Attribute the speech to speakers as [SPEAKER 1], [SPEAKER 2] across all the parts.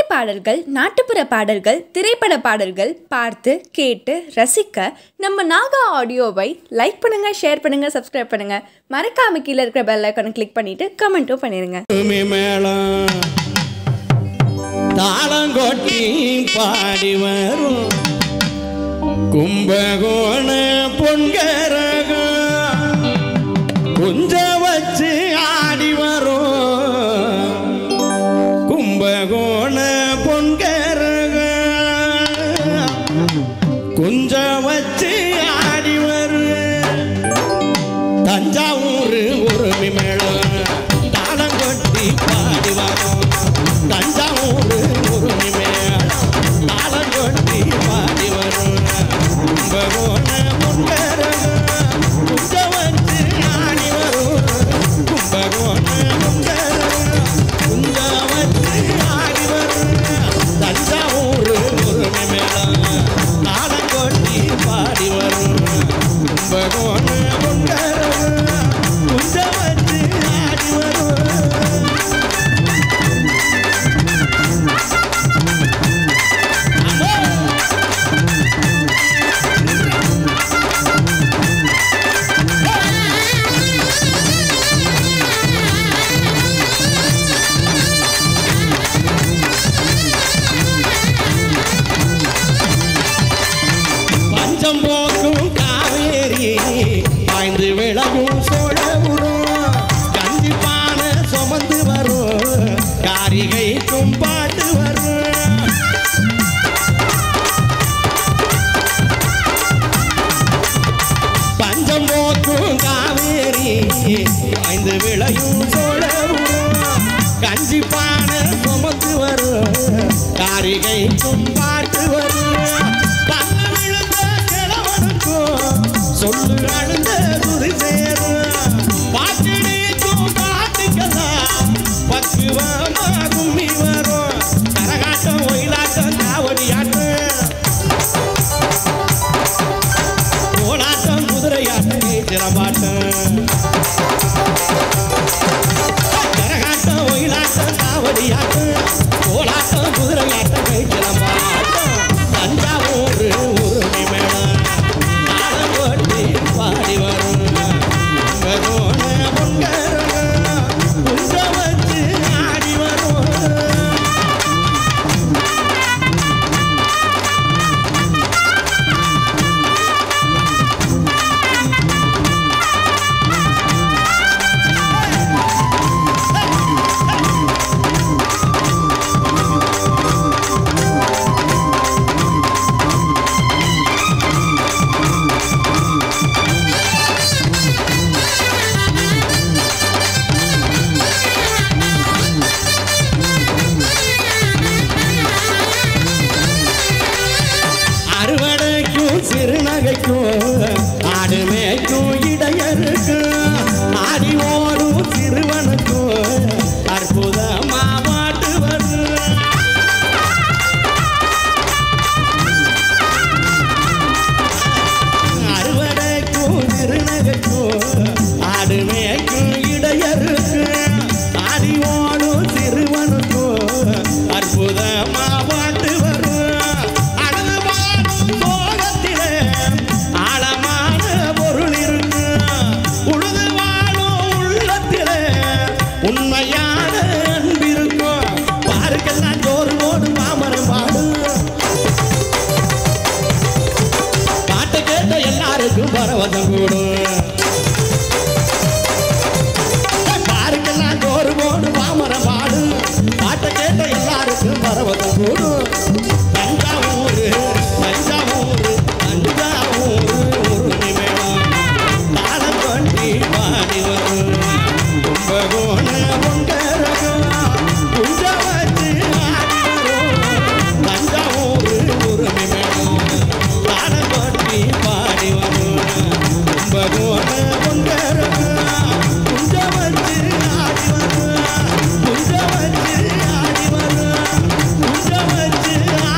[SPEAKER 1] பாடல்கள் நாட்டுப்புற பாடல்கள் திரைப்பட பாடல்கள் பார்த்து கேட்டு ரசிக்க நம்ம நாகா ஆடியோவை லைக் பண்ணுங்க ஷேர் பண்ணுங்க சப்ஸ்கிரைப் பண்ணுங்க மறக்காம கீழே இருக்கிற பெல் ஐக்கானை கிளிக் பண்ணிட்டு கமெண்ட்டும் பண்ணிருங்க
[SPEAKER 2] பூமி மேளம் தாளம் கொட்டி பாடி வரும் கும்பகோண பொன்கரகம் குஞ்ச வச்சு ஆடி வரும் கும்பகோண பொன்கரகம் குஞ்ச வச்சு ஆடி வரும் தஞ்சாவூர் உரிமை மேளம் தாளம் கொட்டி பாடி வரும் தஞ்சாவூர் உரிமை மேளம் தாளம் கொட்டி பாடி வரும் கும்பகோண முன்கரகம் குஞ்ச வச்சு ஆடி வரும் கும்பகோண முன்கரகம் குஞ்ச வச்சு ஆடி வரும் தஞ்சாவூர் உரிமை மேளம் தாளம் கொட்டி பாடி வரும் கும்பகோண முன்கரகம் குஞ்ச வச்சு ஆடி வரும் பஞ்சம் போக்கும் காவேரி பாய்ந்து விளங்கும் சோழபுரம் கஞ்சி பானை சுமந்து வரும் காரிகைக்கும் பாட்டு வரும் பஞ்சம் போக்கும் காவேரி பாய்ந்து விளையும் சோழபுரம் கஞ்சி பானை சுமந்து வரும் காரிகைக்கும் பாட்டு வரும் பங்கு விழுந்த கிழவனுக்கும் சொல்லு அழுந்த துதி சேரும் பாட்டிடிக்கும் பாட்டுக்கெல்லாம் பக்குவமா கும்மி வரும் கரகாட்டம் ஒயிலாட்டம் காவடியாட்டம் கோலாட்டம் குதிரையாட்டம் சிரமாட்டம் கரகாட்டம் ஒயிலாட்டம் காவடியாட்டம் கோலாட்டம் குதிரையாட்டம் சிரமாட்டம் தஞ்சாவூர் உரிமை மேளம் தாளம் கொட்டி பாடி வரும் பகோன பொங்கரகம் குஞ்ச வச்சு ஆடி வரும் அறுவடைக்கும் சிறுநகைக்கும் ஆடு மேய்க்கும் இடையருக்கும் ஆடி ஓடும் சிறுவனுக்கும் அற்புதமா பாட்டு வரும் அறுவடைக்கும் சிறுநகைக்கும் ஆடு மேய்க்கும் இடையருக்கும் ஆடி ஓடும் சிறுவனுக்கும் அற்புதமா பாட்டு வரும் அழுது பாடும் சோகத்திலே ஆழமான பொருள் இருக்கு உழுது வாழும் உள்ளத்திலே உண்மையான அன்பிருக்கும் பாருக்கெல்லாம் சோறு போடு மாமரம் பாடும் பாட்டை கேட்ட எல்லாருக்கும் பரவசம் கூடும் பாருக்கெல்லாம் சோறு போடு மாமரம் பாடு பாட்டை கேட்ட எல்லாருக்கும் பரவசம் கூடும் தஞ்சாவூர் தஞ்சாவூர் தஞ்சாவூர் உரிமை மேளம் தாளம் கொண்டி பாடி வரும் கும்பகோண பொங்கரகம் குஞ்ச வச்சு ஆடி வரும் தஞ்சாவூர் உரிமை மேளம் தாளம் கொண்டி பாடி வரும் கும்பகோண பொங்கரகம் குஞ்ச வச்சு ஆடி வரும் குஞ்ச வச்சு ஆடி வரும் குஞ்ச வச்சு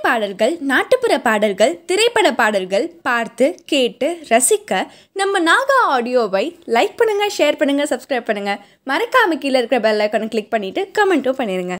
[SPEAKER 1] பாடல்கள் நாட்டுப்புற பாடல்கள் திரைப்பட பாடல்கள் பார்த்து கேட்டு ரசிக்க நம்ம நாகா ஆடியோவை லைக் பண்ணுங்க ஷேர் பண்ணுங்க சப்ஸ்கிரைப் பண்ணுங்க மறக்காம கீழே இருக்கிற பெல் ஐக்கானை கிளிக் பண்ணிட்டு கமெண்ட்டும் பண்ணிடுங்க